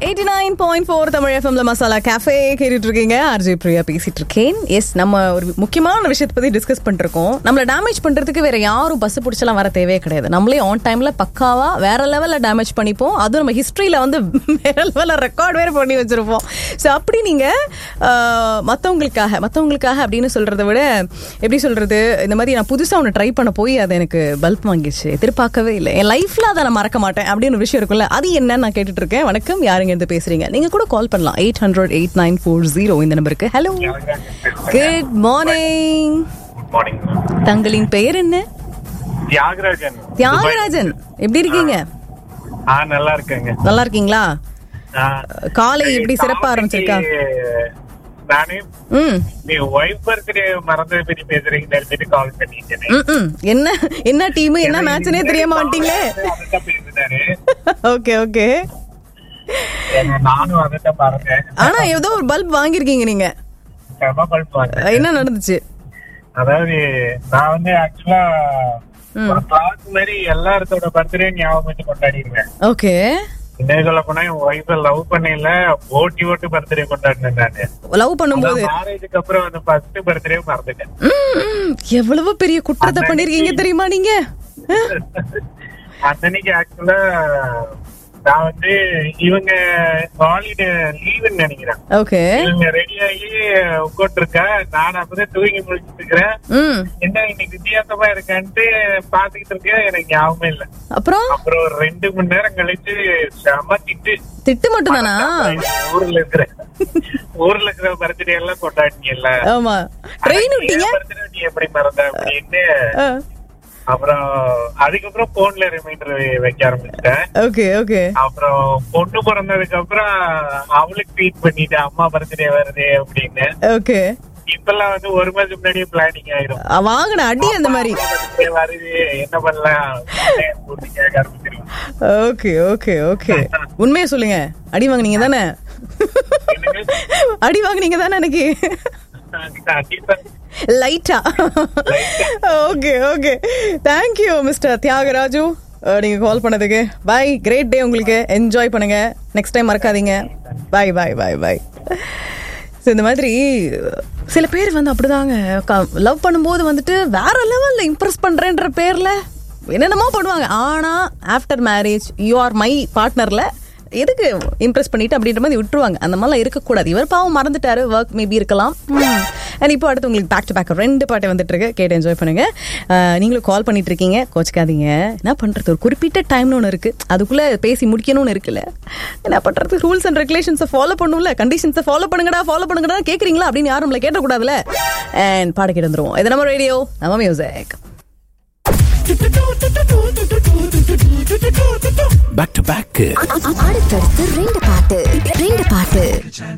Eighty nine point four Tamil எஃப்எம்ல masala cafe கேட்டுட்டு இருக்கீங்க ஆர்ஜே பிரியா பேசிட்டு இருக்கேன் எஸ் நம்ம ஒரு முக்கியமான விஷயத்தை பத்தி டிஸ்கஸ் பண்ணிருக்கோம் நம்மள டேமேஜ் பண்றதுக்கு வேற யாரும் பஸ் பிடிச்சலாம் வர தேவையே கிடையாது நம்மளே ஆன் டைம்ல பக்காவா வேற லெவல்ல டேமேஜ் பண்ணிப்போம் அதுவும் நம்ம ஹிஸ்டரியில வந்து வேற லெவல்ல ரெக்கார்ட் வேற பண்ணி வச்சிருப்போம் ஸோ அப்படி நீங்க ஆஹ், மத்தவங்களுக்காக மத்தவங்களுக்காக அப்படின்னு சொல்றதை விட எப்படி சொல்றது இந்த மாதிரி நான் புதுசா ஒன்று ட்ரை பண்ண போய் அது எனக்கு பல்ப் வாங்கிடுச்சு எதிர்பார்க்கவே இல்லை என் லைஃப்ல அதை நான் மறக்க மாட்டேன் அப்படின்னு ஒரு விஷயம் இருக்குல்ல அது என்னன்னு நான் கேட்டுட்டு இருக்கேன் வணக்கம் யாருங்க இருந்து பேசுறீங்க நீங்க கூட கால் பண்ணலாம் eight hundred eight nine four zero இந்த நம்பருக்கு hello good morning good morning தங்களின் பெயர் என்ன தியாகராஜன் தியாகராஜன் எப்படி இருக்கீங்க ஆ நல்லா இருக்கேங்க நல்லா இருக்கீங்களா ஆ, காலை எப்படி சிறப்பா ஆரம்பிச்சிருக்கா நானே ம் நீ ஒய்ஃப் பர்த்டே மறந்ததை பத்தி பேசுறீங்க தெரிஞ்சுட்டு கால் பண்ணிட்டேன் ம், ம். என்ன என்ன டீம் என்ன மேட்ச்னே தெரியாம வந்துட்டீங்களே அதான் பேசினாரு ஓகே ஓகே நானும் அதான் மறந்தேன் ஆனா ஏதோ ஒரு பல்ப் வாங்கியிருக்கீங்க நீங்க செம பல்ப் வாங்கினேன் என்ன நடந்துச்சு அதாவது நான் வந்து ஆக்சுவலா ஒரு கிளாஸ் மாதிரி எல்லாரத்தோட பர்த்டே ஞாபகம் வச்சு கொண்டாடிடுவேன் ஓகே இன்னும் சொல்ல போனா என் ஒய்ஃப லவ் பண்ணல ஓட்டி ஓட்டு பர்த்டே கொண்டாடினேன் நானு லவ் பண்ணும்போது மேரேஜுக்கு அப்புறம் வந்து ஃபர்ஸ்ட் பர்த்டே மறந்துட்டேன் ம், ம். எவ்வளவு பெரிய குற்றத்தை பண்ணிருக்கீங்க தெரியுமா நீங்க அன்னைக்கு ஆக்சுவலா நான் வந்து இவங்க ஹாலிடே லீவுன்னு நினைக்கிறேன் ஓகே இவங்க ரெடி ஆகி உட்காந்துருக்கா நான் அப்பதான் தூங்கி முடிச்சிட்டு இருக்கிறேன் ம் என்ன இன்னைக்கு வித்தியாசமா இருக்கான்ட்டு பாத்துக்கிட்டு இருக்கேன் எனக்கு ஞாபகம் இல்ல அப்புறம் அப்புறம் ஒரு ரெண்டு மணி நேரம் கழிச்சு செம திட்டு திட்டு மட்டும் தானா ஊர்ல இருக்கிற ஊர்ல இருக்கிற பர்த்டே எல்லாம் கொண்டாடினீங்கல்ல ஆமா ட்ரெயின் விட்டீங்க பர்த்டே நீ எப்படி மறந்த அப்படின்னு ஆ, அப்புறம் அதுக்கப்புறம் போன்ல ரிமைண்டர் வைக்க ஆரம்பிச்சிட்டேன் ஓகே ஓகே அப்புறம் பொண்ணு பிறந்ததுக்கு அப்புறம் அவளுக்கு ட்வீட் பண்ணிட்டு அம்மா பர்த்டே வருது அப்படின்னு ஓகே இப்பெல்லாம் வந்து ஒரு மாசம் முன்னாடியே பிளானிங் ஆயிரும் அ, வாங்கின அடி அந்த மாதிரி அம்மா birthday வருது என்ன பண்ணலாம் போட்டு கேட்க ஆரம்பிச்சிருவேன் ஓகே ஓகே ஓகே உண்மையை சொல்லுங்க அடி வாங்குனீங்க தானே அடி வாங்குனீங்க தானே அன்னைக்கு கண்டிப்பா லைட்டா okay okay thank you mister Thyagaraju ah, நீங்க கால் பண்ணதுக்கு பை கிரேட் டே உங்களுக்கு என்ஜாய் பண்ணுங்க நெக்ஸ்ட் டைம் மறக்காதீங்க bye bye bye bye so இந்த மாதிரி சில பேர் வந்து அப்படிதாங்க லவ் பண்ணும்போது வந்துட்டு வேற லெவல்ல இம்ப்ரெஸ் பண்றேன்ற பேர்ல என்னென்னமோ பண்ணுவாங்க ஆனா after marriage you are my பார்ட்னர்ல எதுக்கு இம்ப்ரெஸ் பண்ணிட்டு அப்படின்ற மாதிரி விட்டுருவாங்க அந்த மாதிரிலாம் இருக்கக்கூடாது இவர் பாவம் மறந்துட்டாரு ஒர்க் மேபி இருக்கலாம் அண்ட் இப்போ அடுத்து உங்களுக்கு பேக் டு பேக் ரெண்டு பாட்டை வந்துட்டு இருக்கு கேட்டு என்ஜாய் பண்ணுங்க அஹ், நீங்களும் கால் பண்ணிட்டு இருக்கீங்க கோச்சிக்காதீங்க என்ன பண்றது ஒரு குறிப்பிட்ட டைம்னு ஒன்று இருக்கு அதுக்குள்ள பேசி முடிக்கணும்னு இருக்குல்ல என்ன பண்றது ரூல்ஸ் அண்ட் ரெகுலேஷன்ஸை ஃபாலோ பண்ணும்ல கண்டிஷன்ஸை ஃபாலோ பண்ணுங்கடா ஃபாலோ பண்ணுங்கடா கேட்குறீங்களா அப்படின்னு யாரும் நம்மளை கேட்டக்கூடாதுல அண்ட் பாட கேட்டு வந்துருவோம் இது நம்ம ரேடியோ நம்ம மியூசிக் பேக் டு பேக் அடுத்தடுத்து ரெண்டு பாட்டு ரெண்டு பாட்டு